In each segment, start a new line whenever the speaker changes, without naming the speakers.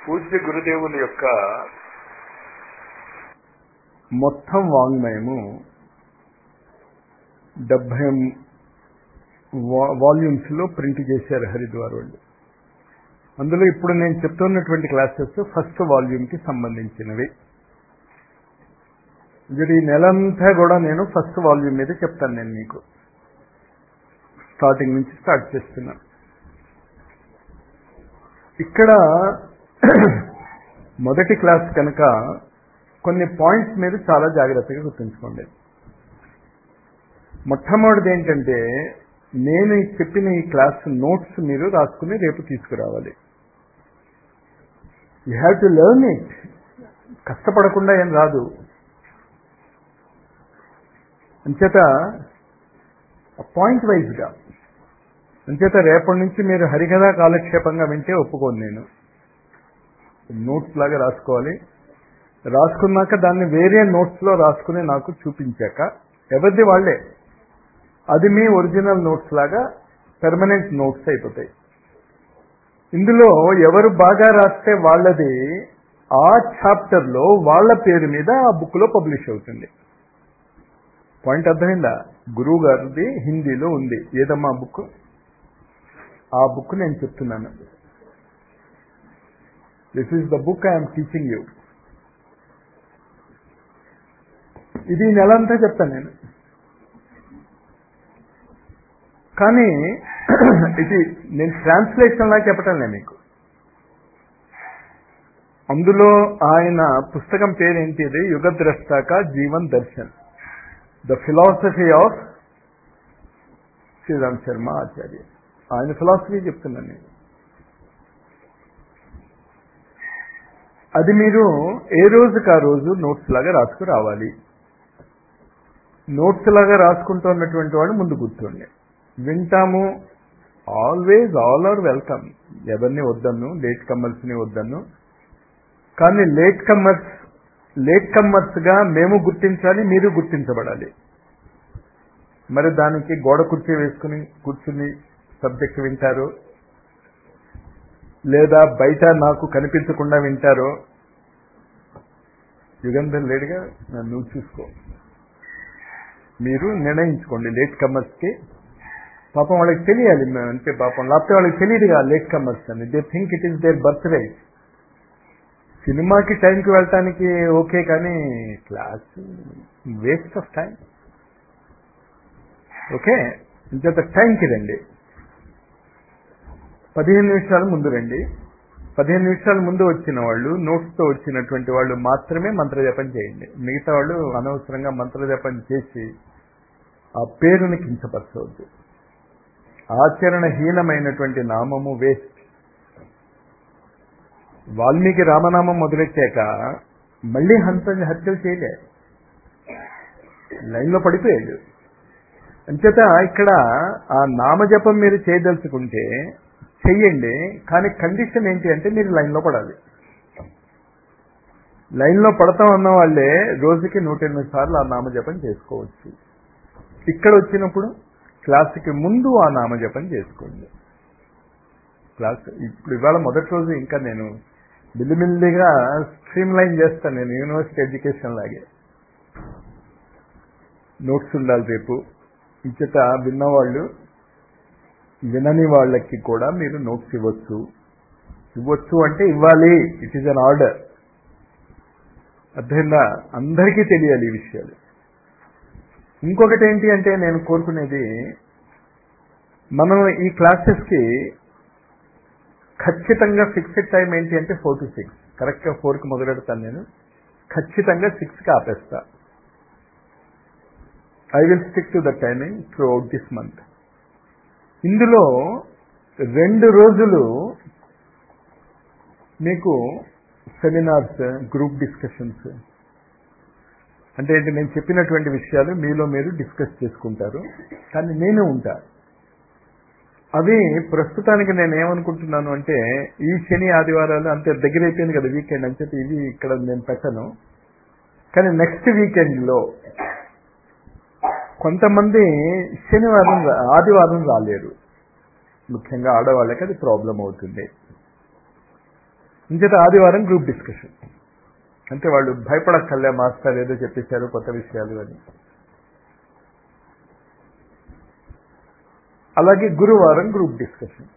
పూజ్య గురుదేవుల యొక్క మొత్తం వాంగ్మయము డెబ్బై వాల్యూమ్స్ లో ప్రింట్ చేశారు హరిద్వార్ వాళ్ళు అందులో ఇప్పుడు నేను చెప్తున్నటువంటి క్లాసెస్ ఫస్ట్ వాల్యూమ్ కి సంబంధించినవి ఇది ఈ నెలంతా కూడా నేను ఫస్ట్ వాల్యూమ్ మీద చెప్తాను నేను మీకు స్టార్టింగ్ నుంచి స్టార్ట్ చేస్తున్నా ఇక్కడ మొదటి క్లాస్ కనుక కొన్ని పాయింట్స్ మీరు చాలా జాగ్రత్తగా గుర్తుంచుకోండి మొట్టమొదటిది ఏంటంటే నేను చెప్పిన ఈ క్లాస్ నోట్స్ మీరు రాసుకుని రేపు తీసుకురావాలి you have to learn it కష్టపడకుండా ఏం రాదు అంచేత పాయింట్ వైజ్గా అంచేత రేపటి నుంచి మీరు హరికథ కాలక్షేపంగా వింటే ఒప్పుకోను నేను నోట్స్ లాగా రాసుకోవాలి రాసుకున్నాక దాన్ని వేరే నోట్స్లో రాసుకుని నాకు చూపించాక ఎవరిది వాళ్లే అది మీ ఒరిజినల్ నోట్స్ లాగా పెర్మనెంట్ నోట్స్ అయిపోతాయి ఇందులో ఎవరు బాగా రాస్తే వాళ్ళది ఆ చాప్టర్లో వాళ్ళ పేరు మీద ఆ బుక్లో పబ్లిష్ అవుతుంది పాయింట్ అర్థమైందా గురువు గారిది హిందీలో ఉంది ఏదమ్మా బుక్ ఆ బుక్ నేను చెప్తున్నాను this is the book I'm teaching you ఇది నెలంతా చెప్తాను నేను కానీ ఇది నేను ట్రాన్స్లేషన్ లా చెప్పటం లేదు మీకు అందులో ఆయన పుస్తకం పేరేంటి ఇది యుగద్రష్టాక Jeevan Darshan the philosophy of Shriram Sharma Acharya ఆయన ఫిలాసఫీ చెప్తున్నాను నేను అది మీరు ఏ రోజుకి ఆ రోజు నోట్స్ లాగా రాసుకు రావాలి నోట్స్ లాగా రాసుకుంటున్నటువంటి వాడు ముందు కూర్చోండి వింటాము ఆల్వేజ్ ఆల్ ఆర్ వెల్కమ్ ఎవరిని వద్దను లేట్ కమ్మర్స్ని వద్దను కానీ లేట్ కమ్మర్స్ లేట్ కమ్మర్స్గా మేము గుర్తించాలి మీరు గుర్తించబడాలి మరి దానికి గోడ కుర్చీ వేసుకుని కూర్చుని సబ్జెక్ట్ వింటారు లేదా బయట నాకు కనిపించకుండా వింటారో యుగంధర్ లేడుగా నువ్వు చూసుకో మీరు నిర్ణయించుకోండి లేట్ కమ్మర్స్కి పాపం వాళ్ళకి తెలియాలి అంటే పాపం లేకపోతే వాళ్ళకి తెలియదుగా లేట్ కమ్మర్స్ అని they think it is their birthright సినిమాకి టైంకి వెళ్ళటానికి ఓకే కానీ class waste of time okay ఇంత టైంకి రండి పదిహేను నిమిషాల ముందు రండి పదిహేను నిమిషాల ముందు వచ్చిన వాళ్ళు నోట్స్తో వచ్చినటువంటి వాళ్ళు మాత్రమే మంత్రజపం చేయండి మిగతా వాళ్ళు అనవసరంగా మంత్రజపం చేసి ఆ పేరుని కించపరచవద్దు ఆచరణహీనమైనటువంటి నామము వేస్ట్ వాల్మీకి రామనామం మొదలెట్టాక మళ్ళీ హంత హత్యలు చేయలే లైన్లో పడిపోయాడు అంచేత ఇక్కడ ఆ నామజపం మీరు చేయదలుచుకుంటే చెయ్యండి కానీ కండిషన్ ఏంటి అంటే మీరు లైన్లో పడాలి లైన్లో పడతాం అన్న వాళ్ళే రోజుకి నూట ఎనిమిది సార్లు ఆ నామజపం చేసుకోవచ్చు ఇక్కడ వచ్చినప్పుడు క్లాస్కి ముందు ఆ నామజపం చేసుకోండి క్లాస్ ఇప్పుడు ఇవాళ మొదటి రోజు ఇంకా నేను మిల్లిమిల్లిగా స్ట్రీమ్ లైన్ చేస్తాను నేను యూనివర్సిటీ ఎడ్యుకేషన్ లాగే నోట్స్ ఉండాలి రేపు ఇచ్చట విన్నవాళ్ళు వినని వాళ్ళకి కూడా మీరు నోట్స్ ఇవ్వచ్చు ఇవ్వచ్చు అంటే ఇవ్వాలి ఇట్ ఈస్ అన్ ఆర్డర్ అర్థమైందా అందరికీ తెలియాలి ఈ విషయాలు ఇంకొకటి ఏంటి అంటే నేను కోరుకునేది మనం ఈ క్లాసెస్కి ఖచ్చితంగా ఫిక్స్డ్ టైం ఏంటి అంటే ఫోర్ టు సిక్స్ కరెక్ట్గా ఫోర్కి మొదలెడతాను నేను ఖచ్చితంగా సిక్స్కి ఆపేస్తా I will stick to the timing throughout this month ఇందులో రెండు రోజులు మీకు సెమినార్స్ గ్రూప్ డిస్కషన్స్ అంటే ఏంటి నేను చెప్పినటువంటి విషయాలు మీలో మీరు డిస్కస్ చేసుకుంటారు కానీ నేను ఉంటా అవి ప్రస్తుతానికి నేను ఏమనుకుంటున్నాను అంటే ఈ శని ఆదివారాలు అంతే దగ్గర అయిపోయింది కదా వీకెండ్ అని చెప్పి ఇవి ఇక్కడ నేను పెట్టను కానీ నెక్స్ట్ వీకెండ్లో కొంతమంది శనివారం ఆదివారం రాలేరు ముఖ్యంగా ఆడవాళ్ళకి అది ప్రాబ్లం అవుతుంది ఇంచేత ఆదివారం గ్రూప్ డిస్కషన్ అంటే వాళ్ళు భయపడక్కర్లే మాస్టర్ ఏదో చెప్పేశారు కొత్త విషయాలు అని అలాగే గురువారం గ్రూప్ డిస్కషన్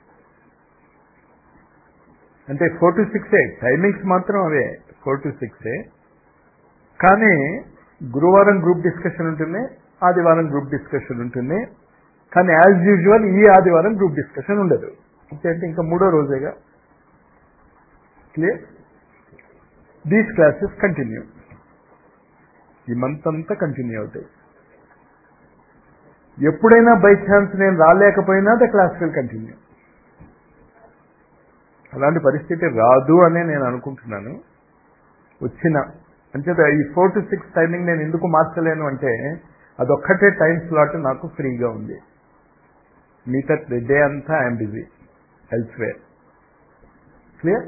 అంటే ఫోర్ టు సిక్స్ టైమింగ్స్ మాత్రం అవే ఫోర్ టు సిక్స్ కానీ గురువారం గ్రూప్ డిస్కషన్ ఉంటుంది ఆదివారం గ్రూప్ డిస్కషన్ ఉంటుంది కానీ యాజ్ యూజువల్ ఈ ఆదివారం గ్రూప్ డిస్కషన్ ఉండదు అంటే ఇంకా మూడో రోజేగా క్లియర్ దీస్ క్లాసెస్ కంటిన్యూ ఈ మంత్ అంతా కంటిన్యూ అవుతాయి ఎప్పుడైనా బై ఛాన్స్ నేను రాలేకపోయినా ద క్లాస్ విల్ కంటిన్యూ అలాంటి పరిస్థితి రాదు అనే నేను అనుకుంటున్నాను వచ్చిన అంచేత ఈ ఫోర్ టు సిక్స్ టైమింగ్ నేను ఎందుకు మార్చలేను అంటే అదొక్కటే టైం స్లాట్ నాకు ఫ్రీగా ఉంది మిగతా డే అంతా ఐఎమ్ బిజీ ఎల్స్వేర్ క్లియర్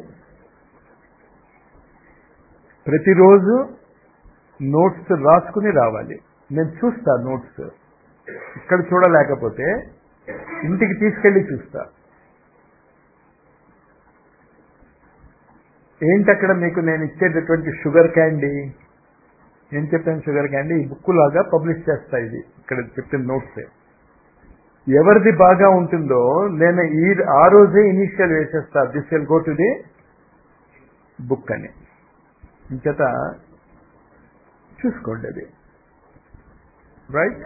ప్రతిరోజు నోట్స్ రాసుకుని రావాలి నేను చూస్తా నోట్స్ ఇక్కడ చూడలేకపోతే ఇంటికి తీసుకెళ్ళి చూస్తా ఏంటి అక్కడ మీకు నేను ఇచ్చేటటువంటి షుగర్ క్యాండీ ఏం చెప్పాను షుగర్ క్యాండీ ఈ బుక్ లాగా పబ్లిష్ చేస్తా ఇది ఇక్కడ చెప్పిన నోట్స్ ఎవరిది బాగా ఉంటుందో నేను ఈ ఆ రోజే ఇనిషియల్ వేసేస్తా this will go to the book అని ఇంచేత చూసుకోండి అది రైట్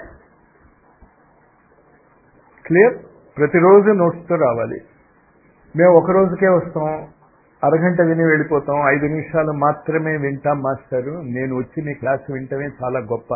క్లియర్ ప్రతిరోజు నోట్స్తో రావాలి మేము ఒక రోజుకే వస్తాం అరగంట విని వెళ్ళిపోతాం ఐదు నిమిషాలు మాత్రమే వింటాం మాస్టరు నేను వచ్చి మీ క్లాస్ వింటమే చాలా గొప్ప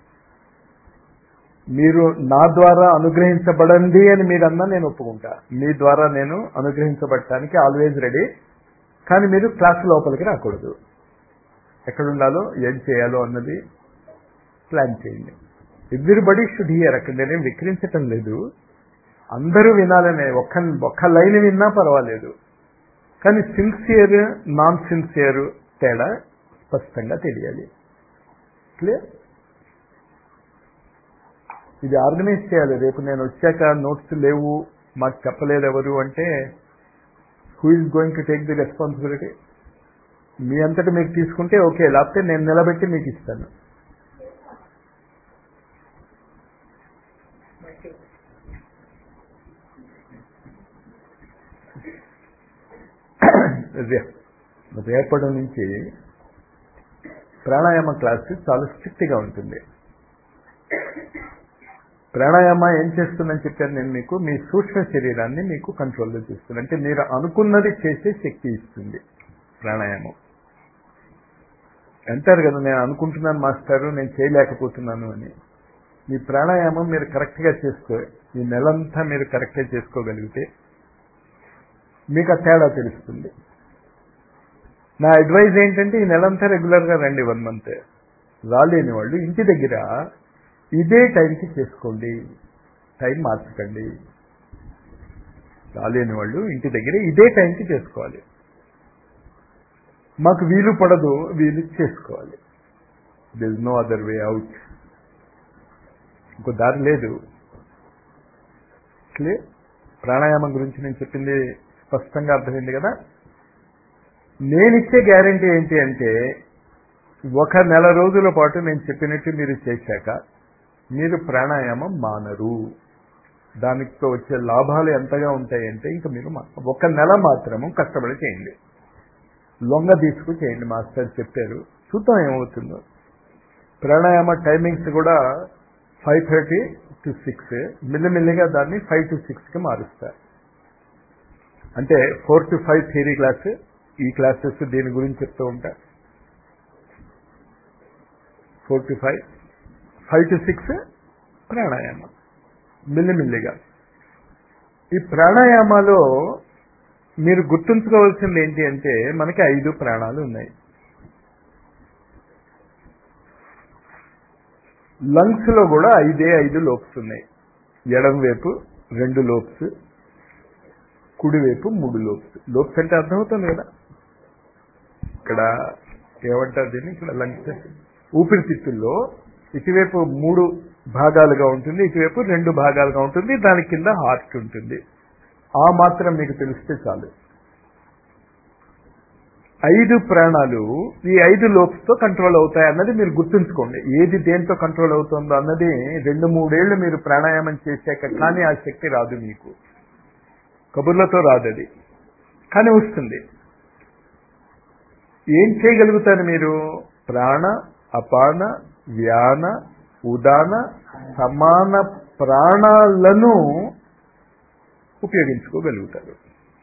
మీరు నా ద్వారా అనుగ్రహించబడండి అని మీరన్నా నేను ఒప్పుకుంటా మీ ద్వారా నేను అనుగ్రహించబడటానికి ఆల్వేజ్ రెడీ కానీ మీరు క్లాస్ లోపలికి రాకూడదు ఎక్కడుండాలో ఏం చేయాలో అన్నది ప్లాన్ చేయండి ఎవ్రీబడి షుడ్ హియర్ అక్కడ నేనేం విక్రించటం లేదు అందరూ వినాలనే ఒక్క ఒక్క లైన్ విన్నా పర్వాలేదు కానీ సిన్సియర్ నాన్ సిన్సియర్ తేడా స్పష్టంగా తెలియాలి క్లియర్ ఇది ఆర్గనైజ్ చేయాలి రేపు నేను వచ్చాక నోట్స్ లేవు మాకు చెప్పలేదు ఎవరు అంటే who is going to take the responsibility మీ అంతటా మీకు తీసుకుంటే ఓకే లేకపోతే నేను నిలబెట్టి మీకు ఇస్తాను రేపటి నుంచి ప్రాణాయామ క్లాస్ చాలా స్ట్రిక్ట్గా ఉంటుంది ప్రాణాయామ ఏం చేస్తుందని చెప్పాను నేను మీకు మీ సూక్ష్మ శరీరాన్ని మీకు కంట్రోల్లో చేస్తుంది అంటే మీరు అనుకున్నది చేసే శక్తి ఇస్తుంది ప్రాణాయామం అంటారు కదా నేను అనుకుంటున్నాను మాస్టారు నేను చేయలేకపోతున్నాను అని మీ ప్రాణాయామం మీరు కరెక్ట్గా చేసుకో ఈ నెలంతా మీరు కరెక్ట్గా చేసుకోగలిగితే మీకు ఆ తేడా తెలుస్తుంది నా అడ్వైజ్ ఏంటంటే ఈ నెలంతా రెగ్యులర్గా రండి వన్ మంత్ రాలేని వాళ్ళు ఇంటి దగ్గర ఇదే టైంకి చేసుకోండి టైం మార్చకండి రాలేని వాళ్ళు ఇంటి దగ్గర ఇదే టైంకి చేసుకోవాలి మాకు వీలు పడదు వీలు చేసుకోవాలి this no other way out ఇంకో దారి లేదు క్లియర్ ప్రాణాయామం గురించి నేను చెప్పింది స్పష్టంగా అర్థమైంది కదా నేనిచ్చే గ్యారంటీ ఏంటి అంటే ఒక నెల రోజుల పాటు నేను చెప్పినట్టు మీరు చేశాక మీరు ప్రాణాయామం మానరు దానితో వచ్చే లాభాలు ఎంతగా ఉంటాయంటే ఇంకా మీరు ఒక నెల మాత్రము కష్టపడి చేయండి లొంగ తీసుకు చేయండి మాస్టర్ చెప్పారు చూద్దాం ఏమవుతుందో ప్రాణాయామ టైమింగ్స్ కూడా ఫైవ్ థర్టీ టు సిక్స్ మెల్లిమెల్లిగా దాన్ని ఫైవ్ టు సిక్స్కి మారుస్తారు అంటే four to five theory class ఈ క్లాసెస్ దీని గురించి చెప్తూ ఉంటా four to five five to six ప్రాణాయామం మెల్లిమెల్లిగా ఈ ప్రాణాయామాలో మీరు గుర్తుంచుకోవాల్సింది ఏంటి అంటే మనకి ఐదు ప్రాణాలు ఉన్నాయి లంగ్స్ లో కూడా ఐదే ఐదు లోప్స్ ఉన్నాయి ఎడం వైపు రెండు లోప్స్ కుడివైపు మూడు లోప్స్ లోప్స్ అంటే అర్థమవుతుంది కదా ఇక్కడ ఏమంటారు దీన్ని ఇక్కడ లంగ్స్ ఊపిరితిత్తుల్లో ఇటువైపు మూడు భాగాలుగా ఉంటుంది ఇటువైపు రెండు భాగాలుగా ఉంటుంది దాని కింద హార్ట్ ఉంటుంది ఆ మాత్రం మీకు తెలిస్తే చాలు ఐదు ప్రాణాలు ఈ ఐదు లోప్స్తో కంట్రోల్ అవుతాయి అన్నది మీరు గుర్తుంచుకోండి ఏది దేంతో కంట్రోల్ అవుతుందో అన్నది రెండు మూడేళ్లు మీరు ప్రాణాయామం చేశాక కానీ ఆ శక్తి రాదు మీకు కబుర్లతో రాదు అది కానీ వస్తుంది ఏం చేయగలుగుతారు మీరు ప్రాణ అపాన వ్యాన ఉదాన సమాన ప్రాణాలను ఉపయోగించుకోగలుగుతారు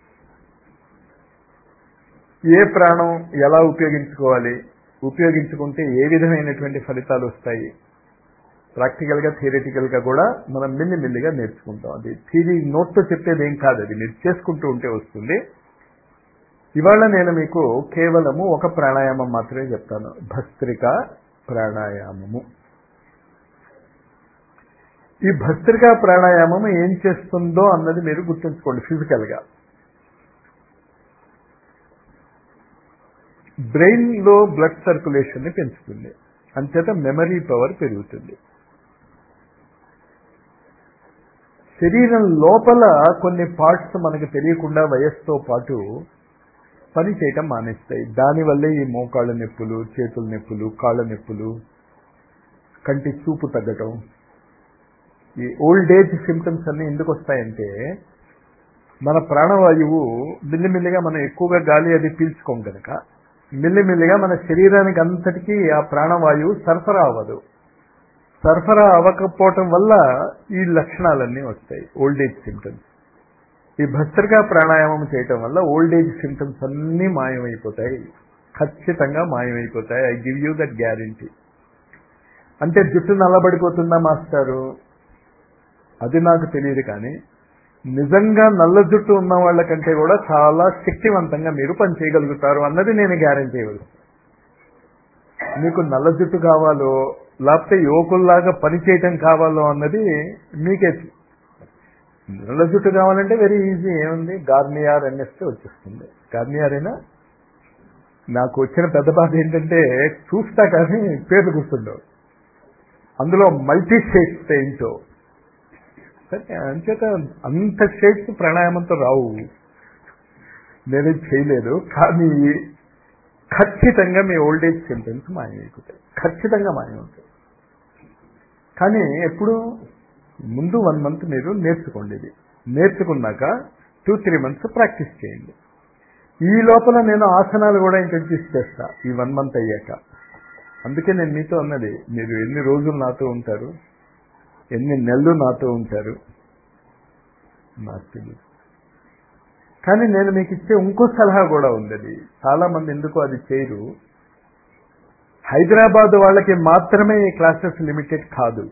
ఏ ప్రాణం ఎలా ఉపయోగించుకోవాలి ఉపయోగించుకుంటే ఏ విధమైనటువంటి ఫలితాలు వస్తాయి ప్రాక్టికల్గా థియరిటికల్గా కూడా మనం మిల్లి మిల్లిగా నేర్చుకుంటాం అది థియరీ నోట్తో చెప్పేది ఏం కాదు అది మీరు చేసుకుంటూ ఉంటే వస్తుంది ఇవాళ నేను మీకు కేవలము ఒక ప్రాణాయామం మాత్రమే చెప్తాను భస్త్రిక ప్రాణాయామము ఈ భస్త్రికా ప్రాణాయామం ఏం చేస్తుందో అన్నది మీరు గుర్తుంచుకోండి ఫిజికల్గా బ్రెయిన్లో బ్లడ్ సర్క్యులేషన్ని పెంచుతుంది అంచేత మెమరీ పవర్ పెరుగుతుంది శరీరం లోపల కొన్ని పార్ట్స్ మనకు తెలియకుండా వయస్సుతో పాటు పని చేయటం మానేస్తాయి దానివల్లే ఈ మోకాళ్ళ నొప్పులు చేతుల నొప్పులు కాళ్ళ నొప్పులు కంటి చూపు తగ్గటం ఈ ఓల్డ్ ఏజ్ సిమ్టమ్స్ అన్నీ ఎందుకు వస్తాయంటే మన ప్రాణవాయువు మిల్లిమిల్లిగా మనం ఎక్కువగా గాలి అది పీల్చుకోం కనుక మిల్లిమిల్లిగా మన శరీరానికి అంతటికీ ఆ ప్రాణవాయువు సరఫరా అవ్వదు సరఫరా అవ్వకపోవటం వల్ల ఈ లక్షణాలన్నీ వస్తాయి ఓల్డ్ ఏజ్ సిమ్టమ్స్ ఈ భస్త్రికా ప్రాణాయామం చేయటం వల్ల ఓల్డ్ ఏజ్ సిమ్టమ్స్ అన్నీ మాయమైపోతాయి ఖచ్చితంగా మాయమైపోతాయి I give you that guarantee అంటే జుట్టు నల్లబడిపోతుందా మాస్టారు అది నాకు తెలియదు కానీ నిజంగా నల్ల జుట్టు ఉన్న వాళ్ళకంటే కూడా చాలా శక్తివంతంగా మీరు పని చేయగలుగుతారు అన్నది నేను గ్యారంటీ ఇవ్వదు మీకు నల్ల జుట్టు కావాలో లేకపోతే యువకుల్లాగా పని చేయటం కావాలో అన్నది మీకే నల్ల జుట్టు కావాలంటే వెరీ ఈజీ ఏముంది గార్నియార్ ఎన్ఎస్టీ వచ్చేస్తుంది గార్నియార్ అయినా నాకు వచ్చిన పెద్ద బాధ ఏంటంటే చూస్తా కానీ పేర్లు గుర్తుండవు అందులో మల్టీ షేడ్స్ ఏంటో సరే అంచేత అంత షేడ్స్ ప్రాణాయామంతో రావు నేను చేయలేదు కానీ ఖచ్చితంగా మీ ఓల్డ్ ఏజ్ సింటమ్స్ మాయమైపోతాయి ఖచ్చితంగా మాయమవుతాయి కానీ ఎప్పుడు ముందు వన్ మంత్ మీరు నేర్చుకోండి ఇది నేర్చుకున్నాక టూ త్రీ మంత్స్ ప్రాక్టీస్ చేయండి ఈ లోపల నేను ఆసనాలు కూడా ఇంట్రడ్యూస్ చేస్తా ఈ వన్ మంత్ అయ్యాక అందుకే నేను మీతో అన్నది మీరు ఎన్ని రోజులు నాతో ఉంటారు ఎన్ని నెలలు నాతో ఉంటారు నాకు తెలియదు కానీ నేను మీకు ఇచ్చే ఇంకో సలహా కూడా ఉంది అది చాలా మంది ఎందుకు అది చేయరు హైదరాబాద్ వాళ్ళకి మాత్రమే ఈ క్లాసెస్ లిమిటెడ్ కాదు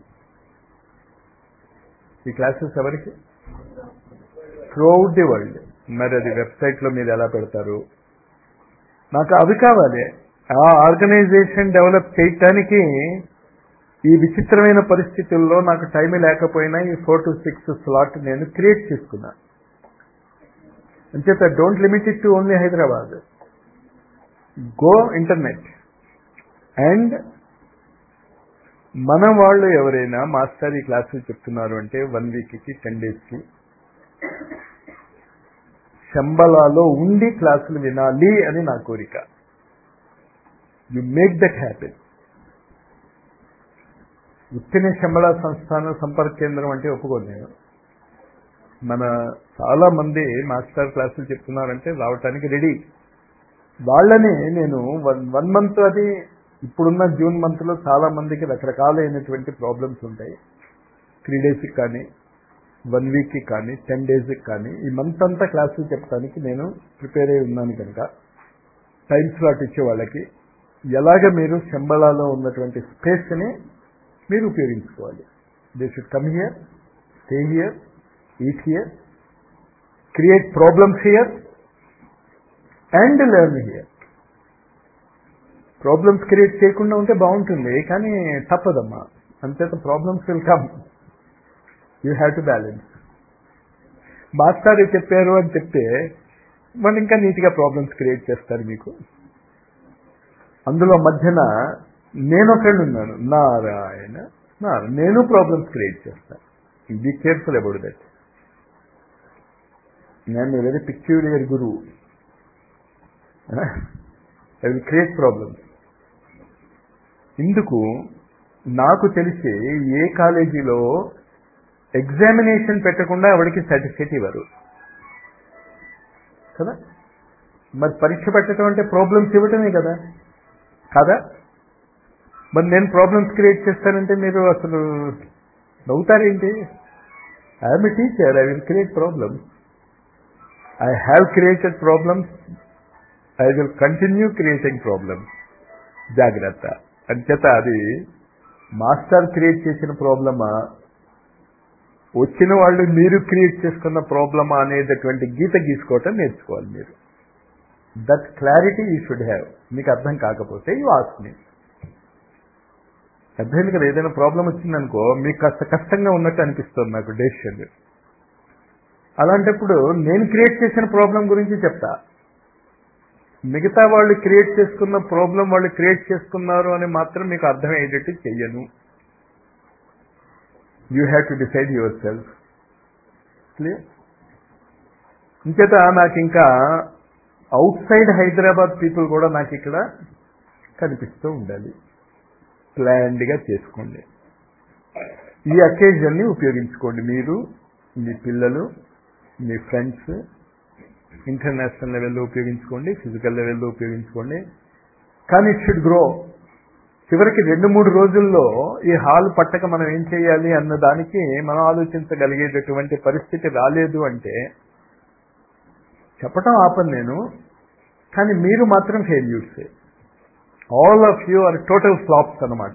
ఈ క్లాసెస్ ఎవరికి త్రూఅవుట్ ది వరల్డ్ మరి అది వెబ్సైట్లో మీరు ఎలా పెడతారు నాకు అవి కావాలి ఆ ఆర్గనైజేషన్ డెవలప్ చేయటానికి ఈ విచిత్రమైన పరిస్థితుల్లో నాకు టైం లేకపోయినా ఈ ఫోర్ టు సిక్స్ స్లాట్ నేను క్రియేట్ చేసుకున్నా అంచేత don't limit it to only Hyderabad go internet and మన వాళ్ళు ఎవరైనా మాస్టర్ ఈ క్లాసులు చెప్తున్నారు అంటే వన్ వీక్కి టెన్ డేస్కి శంబలాలో ఉండి క్లాసులు వినాలి అని నా కోరిక యు మేక్ దట్ హ్యాపెన్ ఉత్తినే శంబళ సంస్థానం సంపర్క కేంద్రం అంటే ఒప్పుకోను నేను మన చాలా మంది మాస్టర్ క్లాసులు చెప్తున్నారంటే రావటానికి రెడీ వాళ్ళని నేను వన్ వన్ మంత్ అది ఇప్పుడున్న జూన్ మంత్లో చాలా మందికి రకరకాలైనటువంటి ప్రాబ్లమ్స్ ఉంటాయి త్రీ డేస్కి కానీ వన్ వీక్కి కానీ టెన్ డేస్కి కానీ ఈ మంత్ అంతా క్లాసులు చెప్పడానికి నేను ప్రిపేర్ అయి ఉన్నాను కనుక టైం స్లాట్ ఇచ్చే వాళ్ళకి ఎలాగ మీరు శంబళాలో ఉన్నటువంటి స్పేస్ని మీరు ఉపయోగించుకోవాలి they should come here stay here eat here create problems here and learn here problems create చేయకుండా ఉంటే బాగుంటుంది కానీ తప్పదమ్మా అంతేత problems will come you have to balance master చెప్పారు అని చెప్తే వాళ్ళు ఇంకా నీట్గా ప్రాబ్లమ్స్ క్రియేట్ చేస్తారు మీకు అందులో మధ్యన నేను ఒకళ్ళు ఉన్నాను నారాయణ నారాయణ నేను ప్రాబ్లమ్స్ క్రియేట్ చేస్తాను బీ కేర్ఫుల్ అబౌట్ దట్ నేను వెరీ పిక్యూరియర్ గురువు ఐ విల్ క్రియేట్ ప్రాబ్లమ్స్ ఇందుకు నాకు తెలిసి ఏ కాలేజీలో ఎగ్జామినేషన్ పెట్టకుండా ఆవిడకి సర్టిఫికేట్ ఇవ్వరు కదా మరి పరీక్ష పెట్టడం అంటే ప్రాబ్లమ్స్ ఇవ్వటమే కదా కాదా మరి నేను ప్రాబ్లమ్స్ క్రియేట్ చేస్తానంటే మీరు అసలు నవ్వుతారేంటి I'm a teacher I will create problems I have created problems I will continue creating problems జాగ్రత్త అంచేత అది మాస్టర్ క్రియేట్ చేసిన ప్రాబ్లమా వచ్చిన వాళ్ళు మీరు క్రియేట్ చేసుకున్న ప్రాబ్లమా అనేటటువంటి గీత గీసుకోవటం నేర్చుకోవాలి మీరు that clarity you should have మీకు అర్థం కాకపోతే యూ ఆస్క్ మీ అర్థమైంది కదా ఏదైనా ప్రాబ్లం వచ్చిందనుకో మీకు కాస్త కష్టంగా ఉన్నట్టు అనిపిస్తుంది నాకు డెసిషన్ అలాంటప్పుడు నేను క్రియేట్ చేసిన ప్రాబ్లం గురించి చెప్తా మిగతా వాళ్ళు క్రియేట్ చేసుకున్న ప్రాబ్లం వాళ్ళు క్రియేట్ చేసుకున్నారు అని మాత్రం మీకు అర్థమయ్యేటట్టు చెయ్యను you have to decide yourself clear ఇంచేత నాకు ఇంకా అవుట్ సైడ్ హైదరాబాద్ పీపుల్ కూడా నాకు ఇక్కడ కనిపిస్తూ ఉండాలి ప్లాన్డ్గా చేసుకోండి ఈ అకేజన్ని ఉపయోగించుకోండి మీరు మీ పిల్లలు మీ ఫ్రెండ్స్ ఇంటర్నేషనల్ లెవెల్లో ఉపయోగించుకోండి ఫిజికల్ లెవెల్లో ఉపయోగించుకోండి కానీ ఇట్ షుడ్ గ్రో చివరికి రెండు మూడు రోజుల్లో ఈ హాల్ పట్టక మనం ఏం చేయాలి అన్న దానికి మనం ఆలోచించగలిగేటటువంటి పరిస్థితి రాలేదు అంటే చెప్పటం ఆపను నేను కానీ మీరు మాత్రం ఫెయిల్యూర్సే all of you are total flops అనమాట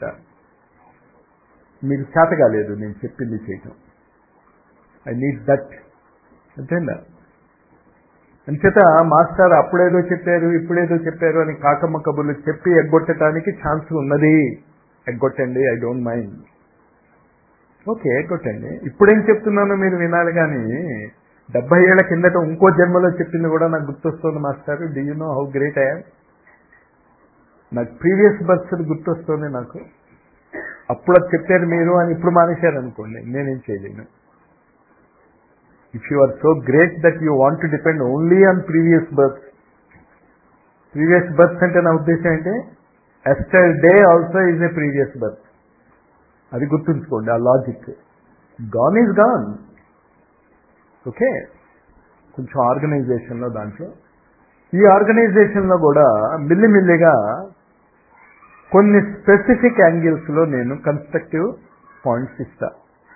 మీకు చేత కాలేదు నేను చెప్పింది చేయటం ఐ నీడ్ దట్ అంతేనా అంచేత మాస్టర్ అప్పుడేదో చెప్పారు ఇప్పుడేదో చెప్పారు అని కాకమ్మ కబుర్లు చెప్పి ఎగ్గొట్టడానికి ఛాన్స్ ఉన్నది ఎగ్గొట్టండి ఐ డోంట్ మైండ్ ఓకే ఎగ్గొట్టండి ఇప్పుడేం చెప్తున్నానో మీరు వినాలి కానీ డెబ్బై ఏళ్ల కిందట ఇంకో జన్మలో చెప్పింది కూడా నాకు గుర్తొస్తుంది master do you know how great I'm నాకు ప్రీవియస్ బర్త్ గుర్తొస్తుంది నాకు అప్పుడు అది చెప్పారు మీరు అని ఇప్పుడు మానేశారు అనుకోండి నేనేం చేయలేను if you are so great that you want to depend only on previous birth previous birth అంటే నా ఉద్దేశం ఏంటి yesterday also is a previous birth అది గుర్తుంచుకోండి ఆ logic gone is gone okay కొంచెం ఆర్గనైజేషన్లో దాంట్లో ఈ ఆర్గనైజేషన్లో కూడా మిల్లిమిల్లిగా కొన్ని స్పెసిఫిక్ యాంగిల్స్లో నేను కన్స్ట్రక్టివ్ పాయింట్స్ ఇస్తా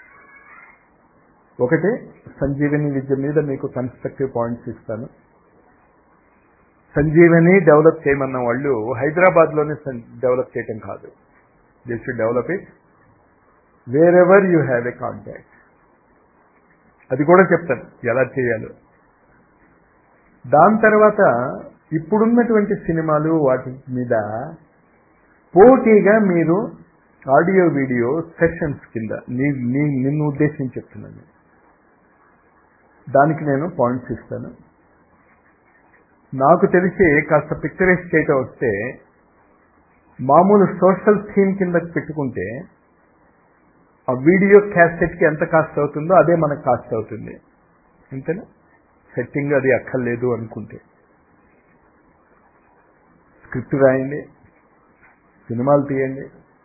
ఒకటి సంజీవని విద్య మీద మీకు కన్స్ట్రక్టివ్ పాయింట్స్ ఇస్తాను సంజీవని డెవలప్ చేయమన్న వాళ్ళు హైదరాబాద్లోనే డెవలప్ చేయటం కాదు they should develop it wherever you have a contact అది కూడా చెప్తాను ఎలా చేయాలో దాని తర్వాత ఇప్పుడున్నటువంటి సినిమాలు వాటి మీద పోటీగా మీరు ఆడియో వీడియో సెషన్స్ కింద నీ నీ నిన్ను ఉద్దేశించి చెప్తున్నాను దానికి నేను పాయింట్స్ ఇస్తాను నాకు తెలిసి కాస్త పిక్చరైజ్ చేయటం వస్తే మామూలు సోషల్ థీమ్ కింద పెట్టుకుంటే ఆ వీడియో క్యాసెట్కి ఎంత కాస్ట్ అవుతుందో అదే మనకు కాస్ట్ అవుతుంది అంతేనా సెట్టింగ్ అది అక్కర్లేదు అనుకుంటే స్క్రిప్ట్ రాయండి సినిమాలు తీయండి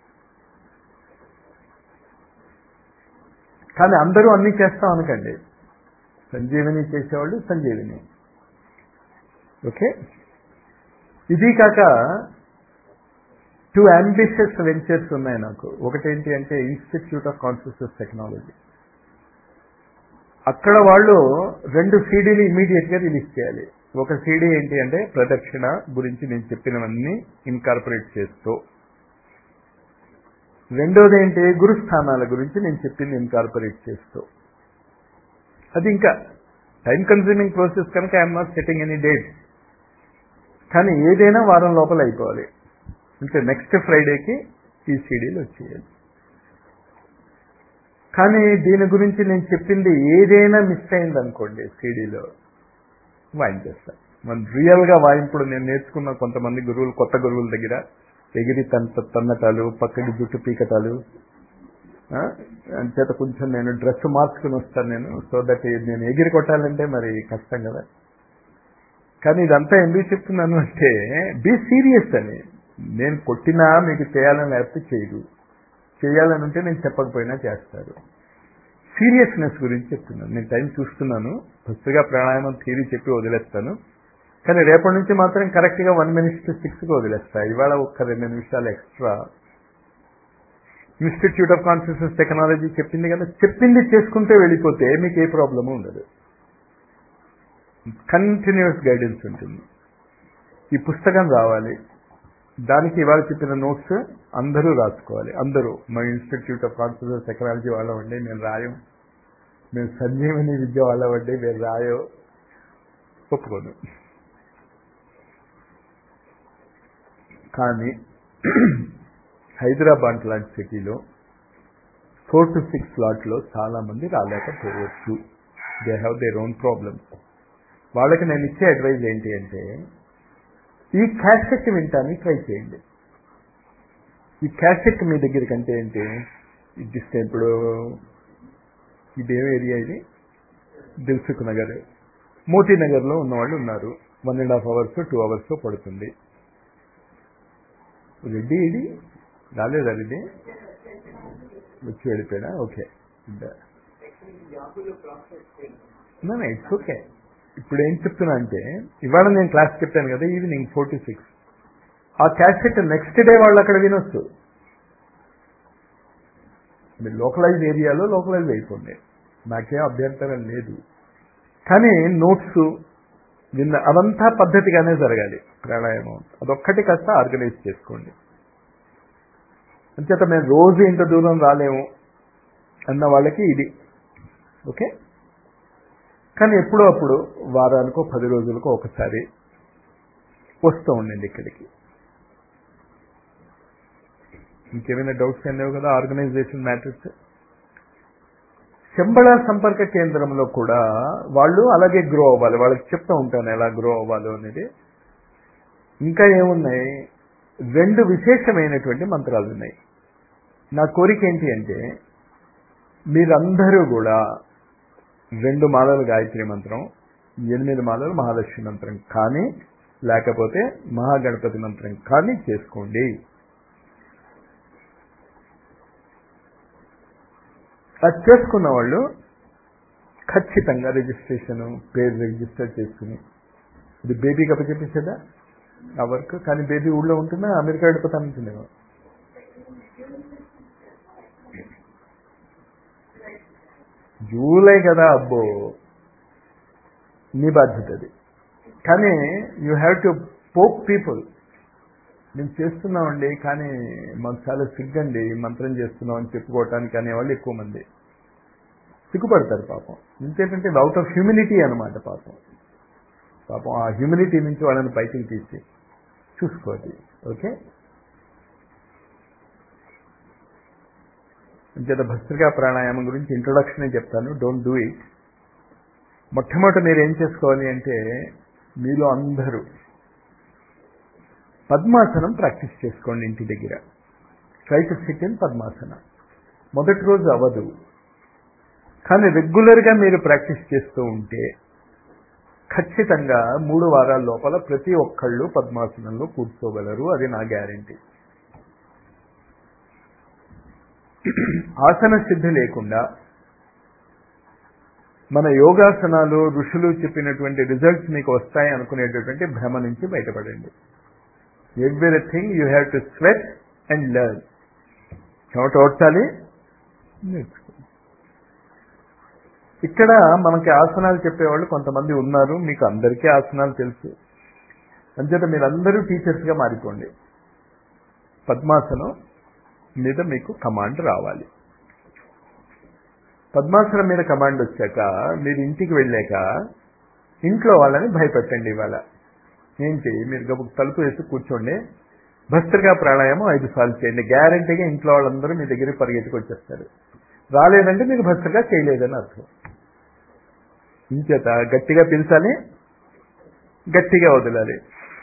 కానీ అందరూ అన్నీ చేస్తాం అనకండి సంజీవిని చేసేవాళ్ళు సంజీవిని ఓకే ఇది కాక టూ అంబిషియస్ వెంచర్స్ ఉన్నాయి నాకు ఒకటేంటి అంటే ఇన్స్టిట్యూట్ ఆఫ్ కాన్షియస్ టెక్నాలజీ అక్కడ వాళ్ళు రెండు సీడీలు ఇమీడియట్గా రిలీజ్ చేయాలి ఒక సీడీ ఏంటి అంటే ప్రదక్షిణ గురించి నేను చెప్పినవన్నీ ఇన్కార్పొరేట్ చేస్తూ రెండోది ఏంటి గురుస్థానాల గురించి నేను చెప్పింది ఇన్కార్పొరేట్ చేస్తూ అది ఇంకా టైం కన్స్యూమింగ్ ప్రాసెస్ కనుక I'm not setting any date కానీ ఏదైనా వారం లోపల అయిపోవాలి అంటే నెక్స్ట్ ఫ్రైడేకి ఈ సీడీలు వచ్చేయాలి కానీ దీని గురించి నేను చెప్పింది ఏదైనా మిస్ అయింది అనుకోండి సీడీలో వాయించేస్తా మన రియల్గా వాయింపుడు నేను నేర్చుకున్న కొంతమంది గురువులు కొత్త గురువుల దగ్గర ఎగిరి తన తన్నటాలు పక్కకి జుట్టు పీకటాలు అంచేత కొంచెం నేను డ్రెస్ మార్చుకుని వస్తాను నేను సో దట్ నేను ఎగిరి కొట్టాలంటే మరి కష్టం కదా కానీ ఇదంతా ఎందుకు చెప్తున్నాను అంటే బీ సీరియస్ అని నేను కొట్టినా మీకు చేయాలని లేకపోతే చేయదు చేయాలని ఉంటే నేను చెప్పకపోయినా చేస్తారు సీరియస్నెస్ గురించి చెప్తున్నాను నేను టైం చూస్తున్నాను ఫస్ట్గా ప్రాణాయామం థీరీ చెప్పి వదిలేస్తాను కానీ రేపటి నుంచి మాత్రం కరెక్ట్గా వన్ మినిట్ సిక్స్కి వదిలేస్తా ఇవాళ ఒక్క రెండు నిమిషాలు extra institute of consciousness technology చెప్పింది కదా చెప్పింది చేసుకుంటే వెళ్ళిపోతే మీకు ఏ ప్రాబ్లము ఉండదు కంటిన్యూస్ గైడెన్స్ ఉంటుంది ఈ పుస్తకం రావాలి దానికి ఇవాళ చెప్పిన నోట్స్ అందరూ రాసుకోవాలి అందరూ మా ఇన్స్టిట్యూట్ ఆఫ్ కాన్షియస్నెస్ టెక్నాలజీ వాళ్ళవండి మేము రాయం మేము సంజీవని విద్య వాళ్ళవండి మేము రాయో ఒప్పుకోను కానీ హైదరాబాద్ లాంటి సిటీలో ఫోర్ టు సిక్స్ స్లాట్లో చాలా మంది రాలేకపోవచ్చు they have their own problems వాళ్ళకి నేను ఇచ్చే అడ్వైజ్ ఏంటి అంటే ఈ క్యాసెట్ వింటానికి ట్రై చేయండి ఈ క్యాసెట్ మీ దగ్గర కంటే ఏంటి ఇది ఇప్పుడు ఇదేం ఏరియా ఇది దిల్సుఖ్ నగర్ మోతీ నగర్లో ఉన్నవాళ్ళు ఉన్నారు one and half hours two hours పడుతుంది రెడ్డి ఇది రాలేదా రెడ్డి వచ్చి వెళ్ళిపోయాడా ఓకే ఇట్స్ ఓకే ఇప్పుడు ఏం చెప్తున్నా అంటే ఇవాళ నేను క్లాస్ చెప్పాను కదా ఈవినింగ్ ఫోర్ టు సిక్స్ ఆ క్యాసెట్ నెక్స్ట్ డే వాళ్ళు అక్కడ వినొచ్చు మీరు లోకలైజ్ ఏరియాలో లోకలైజ్ అయిపోండి నాకేం అభ్యంతరం లేదు కానీ నోట్స్ నిన్న అదంతా పద్ధతిగానే జరగాలి ప్రాణాయామం అదొక్కటి కాస్త ఆర్గనైజ్ చేసుకోండి అంచేత మేము రోజు ఇంత దూరం రాలేము అన్న వాళ్ళకి ఇది ఓకే కానీ ఎప్పుడో అప్పుడు వారానికో పది రోజులకో ఒకసారి వస్తూ ఉండండి ఇక్కడికి ఇంకేమైనా డౌట్స్ అనేవి కదా ఆర్గనైజేషన్ మ్యాటర్స్ శంబళ సంపర్క కేంద్రంలో కూడా వాళ్ళు అలాగే గ్రో అవ్వాలి వాళ్ళకి చెప్తూ ఉంటాను ఎలా గ్రో అవ్వాలో అనేది ఇంకా ఏమున్నాయి రెండు విశేషమైనటువంటి మంత్రాలు ఉన్నాయి నా కోరిక ఏంటి అంటే మీరందరూ కూడా రెండు మాలలు గాయత్రి మంత్రం ఎనిమిది మాలలు మహాలక్ష్మి మంత్రం కానీ లేకపోతే మహాగణపతి మంత్రం కానీ చేసుకోండి అది చేసుకున్న వాళ్ళు ఖచ్చితంగా రిజిస్ట్రేషన్ పేరు రిజిస్టర్ చేసుకుని ఇది బేబీకి అప్పచెప్పేసేదా ఆ వర్క్ కానీ బేబీ ఊళ్ళో ఉంటుందా అమెరికా వెళ్ళిపోతానంటుందేమో జూలై కదా అబ్బో నీ బాధ్యత అది కానీ you have to poke people మేము చేస్తున్నామండి కానీ మాకు చాలా సిగ్గండి మంత్రం చేస్తున్నాం అని చెప్పుకోవటానికి అనేవాళ్ళు ఎక్కువ మంది సిగ్గుపడతారు పాపం ఇంకేంటంటే అవుట్ ఆఫ్ హ్యూమినిటీ అనమాట పాపం పాపం ఆ హ్యూమినిటీ నుంచి వాళ్ళని బయటికి తీసి చూసుకోవాలి ఓకే అంచేత భస్త్రికా ప్రాణాయామం గురించి ఇంట్రొడక్షనే చెప్తాను డోంట్ డూ ఇట్ మొట్టమొదట మీరు ఏం చేసుకోవాలి అంటే మీలో అందరూ పద్మాసనం ప్రాక్టీస్ చేసుకోండి ఇంటి దగ్గర ట్రై టు సిట్ ఇన్ పద్మాసనం మొదటి రోజు అవ్వదు కానీ రెగ్యులర్గా మీరు ప్రాక్టీస్ చేస్తూ ఉంటే ఖచ్చితంగా మూడు వారాల లోపల ప్రతి ఒక్కళ్ళు పద్మాసనంలో కూర్చోగలరు అది నా గ్యారంటీ ఆసన సిద్ధి లేకుండా మన యోగాసనాలు ఋషులు చెప్పినటువంటి రిజల్ట్స్ మీకు వస్తాయి అనుకునేటటువంటి భ్రమ నుంచి బయటపడండి everything you have to sweat and learn చెమట ఓడ్చాలి నేర్చుకోవాలి ఇక్కడ మనకి ఆసనాలు చెప్పేవాళ్ళు కొంతమంది ఉన్నారు మీకు అందరికీ ఆసనాలు తెలుసు అంచేత మీరందరూ టీచర్స్గా మారిపోండి పద్మాసనం మీద మీకు కమాండ్ రావాలి పద్మాసనం మీద కమాండ్ వచ్చాక మీరు ఇంటికి వెళ్ళాక ఇంట్లో వాళ్ళని భయపెట్టండి ఇవాళ ఏంటి మీరు గబుక్ తలుపు వేసి కూర్చోండి భస్త్రిగా ప్రాణాయామం ఐదు సార్లు చేయండి గ్యారంటీగా ఇంట్లో వాళ్ళందరూ మీ దగ్గరికి పరిగెత్తుకు వచ్చేస్తారు రాలేదంటే మీరు భస్త్రిగా చేయలేదని అర్థం ఇంచేత గట్టిగా పిలిచాలి గట్టిగా వదలాలి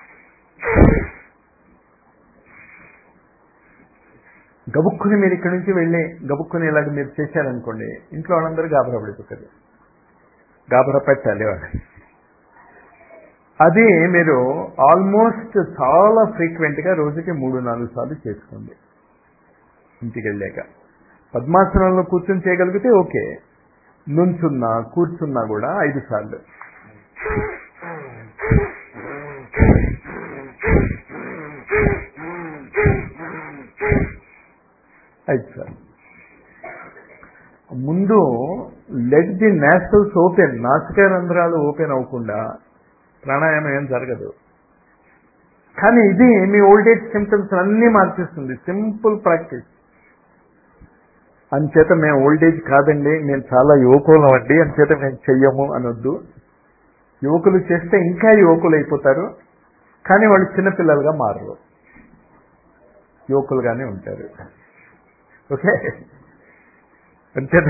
గబుక్కుని మీరు ఇక్కడి నుంచి వెళ్ళి గబుక్కుని ఇలాగ మీరు చేశారనుకోండి ఇంట్లో వాళ్ళందరూ గాబరా పడిపోతారు గాబరా పెట్టాలి వాళ్ళు అది మీరు ఆల్మోస్ట్ చాలా ఫ్రీక్వెంట్గా రోజుకి మూడు నాలుగు సార్లు చేసుకోండి ఇంటికి వెళ్ళాక పద్మాసనంలో కూర్చొని చేయగలిగితే ఓకే నుంచున్నా కూర్చున్నా కూడా ఐదు సార్లు ఐదు సార్లు ముందు లెట్ ది నేషనల్స్ ఓపెన్ నాసికా రంధ్రాలు ఓపెన్ అవ్వకుండా ప్రాణాయామం ఏం జరగదు కానీ ఇది మీ ఓల్డ్ ఏజ్ సిమ్టమ్స్ అన్నీ మార్చేస్తుంది సింపుల్ ప్రాక్టీస్ అంచేత మేము ఓల్డ్ ఏజ్ కాదండి మేము చాలా యువకులం అండి అంచేత మేము చెయ్యము అనొద్దు యువకులు చేస్తే ఇంకా యువకులు అయిపోతారు కానీ వాళ్ళు చిన్నపిల్లలుగా మారరు యువకులుగానే ఉంటారు ఓకే అంచేత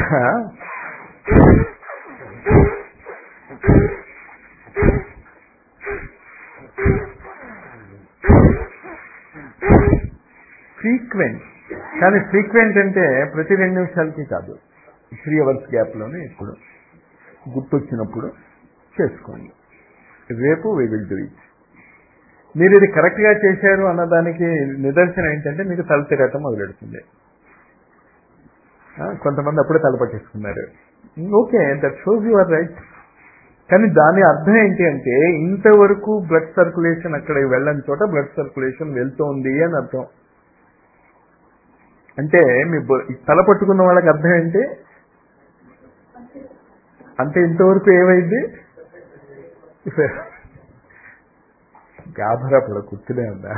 ఫ్రీక్వెంట్ కానీ ఫ్రీక్వెంట్ అంటే ప్రతి రెండు నిమిషాలకి కాదు త్రీ అవర్స్ గ్యాప్లోనే ఇప్పుడు గుర్తొచ్చినప్పుడు చేసుకోండి రేపు వి విల్ డూ ఇట్ మీరు ఇది కరెక్ట్గా చేశారు అన్నదానికి నిదర్శనం ఏంటంటే మీకు తల తిరగటం మొదలెడుతుంది కొంతమంది అప్పుడే తల పట్టేసుకున్నారు okay that shows your right కానీ దాని అర్థం ఏంటి అంటే ఇంతవరకు బ్లడ్ సర్క్యులేషన్ అక్కడ వెళ్ళని చోట బ్లడ్ సర్క్యులేషన్ వెళ్తోంది అని అర్థం అంటే మీ తల పట్టుకున్న వాళ్ళకి అర్థం ఏంటి అంటే ఇంతవరకు ఏమైంది గాభరా పడ కూర్చునే ఉందా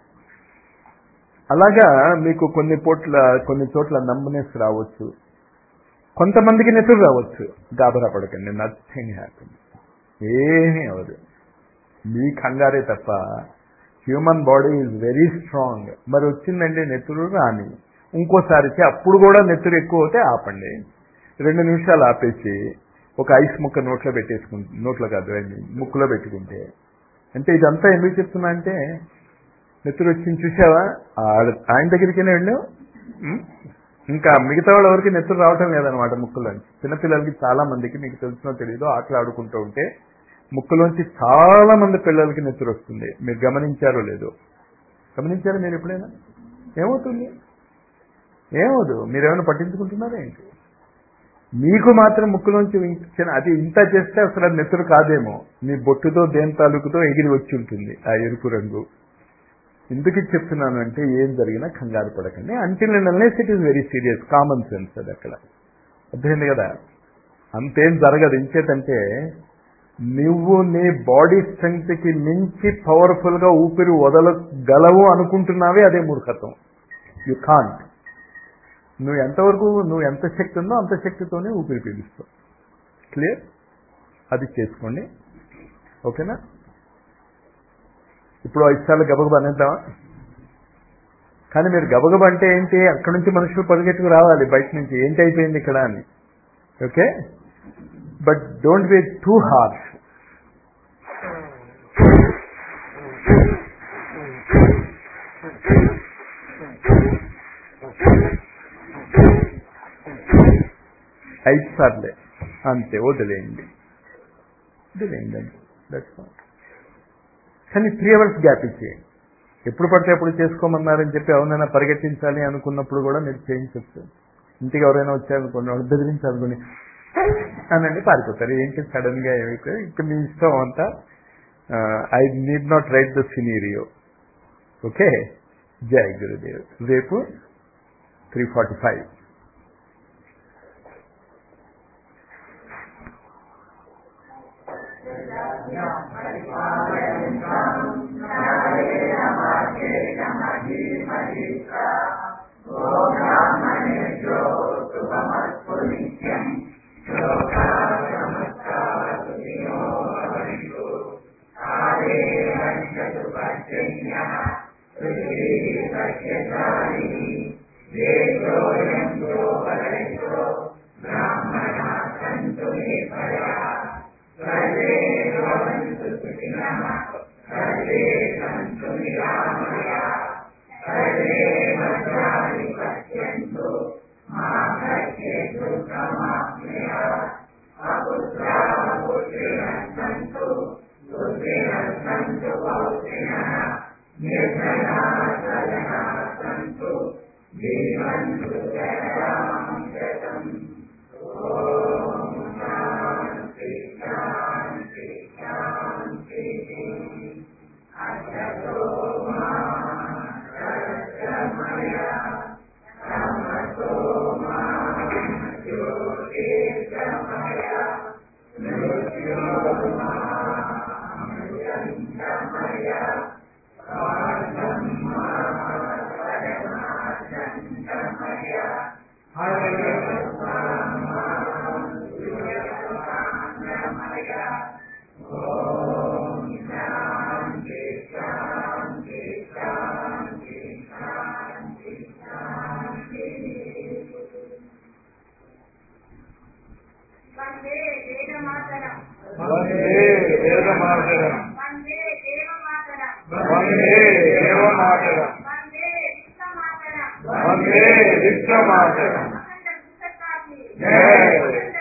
అలాగా మీకు కొన్ని పోట్ల కొన్ని చోట్ల నంబనెస్ రావచ్చు కొంతమందికి నెతురు రావచ్చు గాబరా పడకండి నథింగ్ హ్యాపీ ఏమీ అవదు మీ కంగారే తప్ప human body is very strong మరి వచ్చిందంటే నెత్తురు రాని ఇంకోసారికి అప్పుడు కూడా నెత్తురు ఎక్కువ అవుతే ఆపండి రెండు నిమిషాలు ఆపేసి ఒక ఐస్ ముక్క నోట్లో పెట్టేసుకుంటే నోట్లో కాదు ముక్కులో పెట్టుకుంటే అంటే ఇదంతా ఎందుకు చెప్తున్నా అంటే నెత్తురు వచ్చింది చూసావా ఆయన దగ్గరికైనా వెళ్ళావు ఇంకా మిగతా వాళ్ళు ఎవరికి నెత్తురు రావటం లేదనమాట ముక్కులోంచి చిన్నపిల్లలకి చాలా మందికి మీకు తెలిసినో తెలియదు ఆటలు ఆడుకుంటూ ఉంటే ముక్కులోంచి చాలా మంది పిల్లలకి నెత్తురు వస్తుంది మీరు గమనించారో లేదో గమనించారో మీరు ఎప్పుడైనా ఏమవుతుంది ఏమవుదు మీరేమైనా పట్టించుకుంటున్నారా ఏంటి మీకు మాత్రం ముక్కులోంచి చిన్న అది ఇంత చేస్తే అసలు అది నెత్తురు కాదేమో మీ బొట్టుతో దేని తాలూకుతో ఎగిరి వచ్చి ఉంటుంది ఆ ఎరుపు రంగు ఎందుకు చెప్తున్నాను అంటే ఏం జరిగినా కంగారు పడకండి until unless it is very serious common sense అది అక్కడ అర్థమైంది కదా అంతేం జరగదు ఇంచేతంటే నువ్వు నీ బాడీ స్ట్రెంగ్త్కి మించి పవర్ఫుల్గా ఊపిరి వదలగలవు అనుకుంటున్నావే అదే మూర్ఖత్వం యు కాంట్ నువ్వు ఎంతవరకు నువ్వు ఎంత శక్తి ఉందో అంత శక్తితోనే ఊపిరి పీలుస్తావు క్లియర్ అది చేసుకోండి ఓకేనా ఇప్పుడు ఐదు సార్లు గబగబా అనేద్దామా కానీ మీరు గబగబ అంటే ఏంటి అక్కడి నుంచి మనుషులు పరిగెట్టుకు రావాలి బయట నుంచి ఏంటి అయిపోయింది ఇక్కడ అని okay but don't be too harsh ఐదు సార్లే అంతే వదిలేయండి వదిలేయండి అంతే దట్స్ ఆల్ కానీ త్రీ అవర్స్ గ్యాప్ ఇచ్చేయండి ఎప్పుడు పడితే ఎప్పుడు చేసుకోమన్నారని చెప్పి ఎవరైనా పరిగెట్టించాలి అనుకున్నప్పుడు కూడా మీరు చేయించవచ్చు ఇంటికి ఎవరైనా వచ్చారనుకోండి వాళ్ళు బెదిరించాలనుకోండి అనండి పారిపోతారు ఏంటి సడన్ గా ఏమైతే ఇంకా మీ ఇష్టం అంతా I need not write the scenario okay జై గురుదేవ్ రేపు త్రీ ఫార్టీ ఫైవ్
అపుత్రా పుత్రేణ సంతు వందే వేదమాతరం
వందే వేదమాతరం
వందే దేవమాతరం
వందే దేవమాతరం
వందే విశ్వమాతరం
వందే విశ్వమాతరం
అఖండ పుస్తకాన్ని
జై.
అఖండ